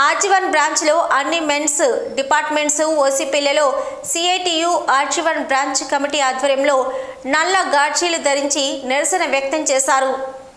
RG one బ్రాంచ్లో అన్ని mines departments ఓసీపీలలో సిఐటియు ఆర్జీవన్ బ్రాంచ్ కమిటీ ఆధ్వర్యంలో నల్ల గాడ్చీలు ధరించి నిరసన వ్యక్తం చేశారు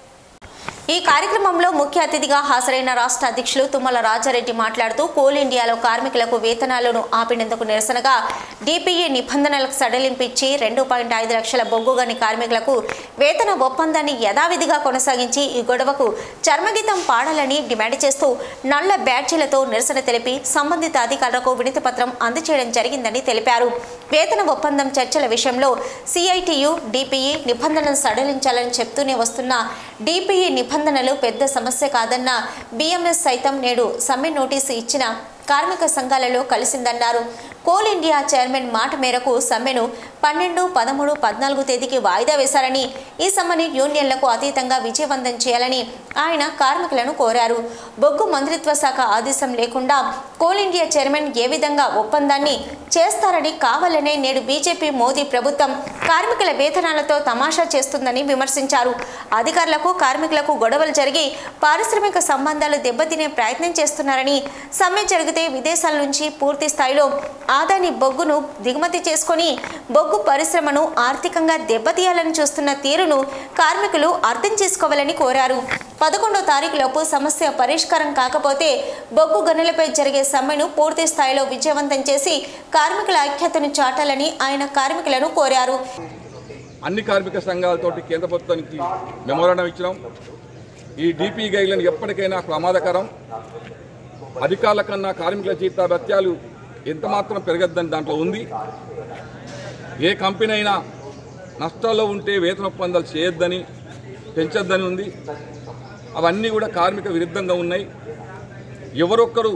ఈ కార్యక్రమంలో ముఖ్య అతిథిగా హాజరైన రాష్ట్ర అధ్యక్షులు తుమ్మల రాజారెడ్డి మాట్లాడుతూ కోల్ ఇండియాలో కార్మికులకు వేతనాలను ఆపినందుకు నిరసనగా డిపిఏ నిబంధనలకు సడలింపు ఇచ్చి రెండు పాయింట్ ఐదు లక్షల బొగ్గుగని కార్మికులకు వేతన ఒప్పందాన్ని యథావిధిగా కొనసాగించి ఈ గొడవకు చర్మగీతం పాడాలని డిమాండ్ చేస్తూ నల్ల బ్యాడ్జీలతో నిరసన తెలిపి సంబంధిత అధికారులకు వినతి పత్రం అందజేయడం జరిగిందని తెలిపారు వేతన ఒప్పందం చర్చల విషయంలో సిఐటియు డిపిఈ నిబంధనలను సడలించాలని చెప్తూనే వస్తున్న డిపిఈ నిబంధనలు పెద్ద సమస్య కాదన్న బిఎంఎస్ సైతం నేడు సమ్మె నోటీసు ఇచ్చిన కార్మిక సంఘాలలో కలిసిందన్నారు కోల్ ఇండియా చైర్మన్ మాట మేరకు సమ్మెను పన్నెండు పదమూడు పద్నాలుగు తేదీకి వాయిదా వేశారని ఈ సమ్మెని యూనియన్లకు అతీతంగా విజయవంతం చేయాలని ఆయన కార్మికులను కోరారు బొగ్గు మంత్రిత్వ శాఖ ఆదేశం లేకుండా కోల్ ఇండియా చైర్మన్ ఏ విధంగా ఒప్పందాన్ని చేస్తారని కావాలనే నేడు బీజేపీ మోదీ ప్రభుత్వం కార్మికుల వేతనాలతో తమాషా చేస్తుందని విమర్శించారు అధికారులకు కార్మికులకు గొడవలు జరిగి పారిశ్రామిక సంబంధాలు దెబ్బతినే ప్రయత్నం చేస్తున్నారని సమ్మె జరిగితే విదేశాల నుంచి పూర్తి స్థాయిలో ఆదాని బొగ్గును దిగుమతి చేసుకొని బొగ్గు పరిశ్రమను ఆర్థికంగా దెబ్బతీయాలని చూస్తున్న తీరును కార్మికులు అర్థం చేసుకోవాలని కోరారు పదకొండో తారీఖులోపు సమస్య పరిష్కారం కాకపోతే బొగ్గు గనులపై జరిగే సమ్మెను పూర్తి స్థాయిలో విజయవంతం చేసి కార్మికుల ఐక్యతను చాటాలని ఆయన కార్మికులను కోరారు అన్ని కార్మిక సంఘాలతోటి కేంద్ర ప్రభుత్వానికి మెమోరాండం ఇచ్చినాం ఈ డిపి గైడ్లను ఎప్పటికైనా ప్రమాదకరం అధికారుల కన్నా కార్మికుల జీత భత్యాలు ఎంత మాత్రం పెరగద్దని దాంట్లో ఉంది ఏ కంపెనీ అయినా నష్టాల్లో ఉంటే వేతన ఒప్పందాలు చేయొద్దని పెంచొద్దని ఉంది అవన్నీ కూడా కార్మిక విరుద్ధంగా ఉన్నాయి ఎవరొక్కరు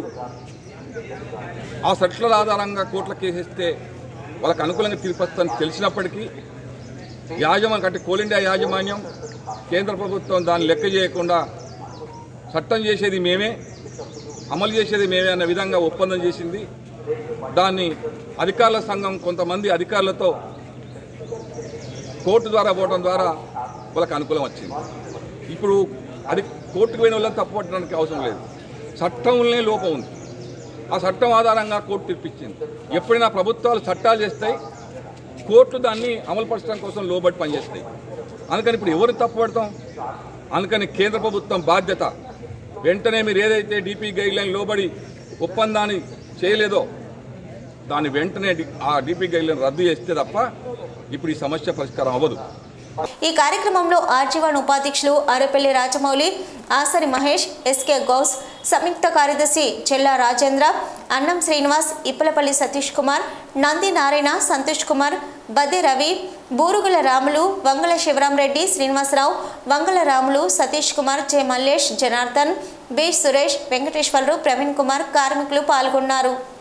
ఆ సెట్ల ఆధారంగా కోట్ల కేసేస్తే వాళ్ళకి అనుకూలంగా తీర్పొస్తుందని తెలిసినప్పటికీ యాజమాన్యం అంటే కోల్ ఇండియా యాజమాన్యం కేంద్ర ప్రభుత్వం దాన్ని లెక్క చేయకుండా చట్టం చేసేది మేమే అమలు చేసేది మేమే అన్న విధంగా ఒప్పందం చేసింది దాన్ని అధికారుల సంఘం కొంతమంది అధికారులతో కోర్టు ద్వారా పోవడం ద్వారా వాళ్ళకి అనుకూలం వచ్చింది ఇప్పుడు అది కోర్టుకు పోయిన వాళ్ళని తప్పుపట్టడానికి అవసరం లేదు చట్టంలోనే లోపం ఉంది ఆ చట్టం ఆధారంగా కోర్టు తీర్పిచ్చింది ఎప్పుడైనా ప్రభుత్వాలు చట్టాలు చేస్తాయి కోర్టులు దాన్ని అమలుపరచడం కోసం లోబడి పనిచేస్తాయి అందుకని ఇప్పుడు ఎవరు తప్పుపడతాం అందుకని కేంద్ర ప్రభుత్వం బాధ్యత వెంటనే మీరు ఏదైతే డిపి గైడ్ లైన్ లోబడి ఒప్పందాన్ని చేయలేదో దాన్ని వెంటనే డి- ఆ డిపి గైడ్ లైన్ రద్దు చేస్తే తప్ప ఇప్పుడు ఈ సమస్య పరిష్కారం అవ్వదు ఈ కార్యక్రమంలో ఆర్జీవన్ ఉపాధ్యక్షులు అరపల్లి రాజమౌళి ఆసరి మహేష్ ఎస్కే గౌస్ సంయుక్త కార్యదర్శి చెల్లా రాజేంద్ర అన్నం శ్రీనివాస్ ఇప్పలపల్లి సతీష్ కుమార్ నంది నారాయణ సంతోష్ కుమార్ బద్దె రవి బూరుగుల రాములు వంగల శివరామరెడ్డి శ్రీనివాసరావు వంగల రాములు సతీష్ కుమార్ జె మల్లేష్ జనార్దన్ బి సురేష్ వెంకటేశ్వరరావు ప్రవీణ్ కుమార్ కార్మికులు పాల్గొన్నారు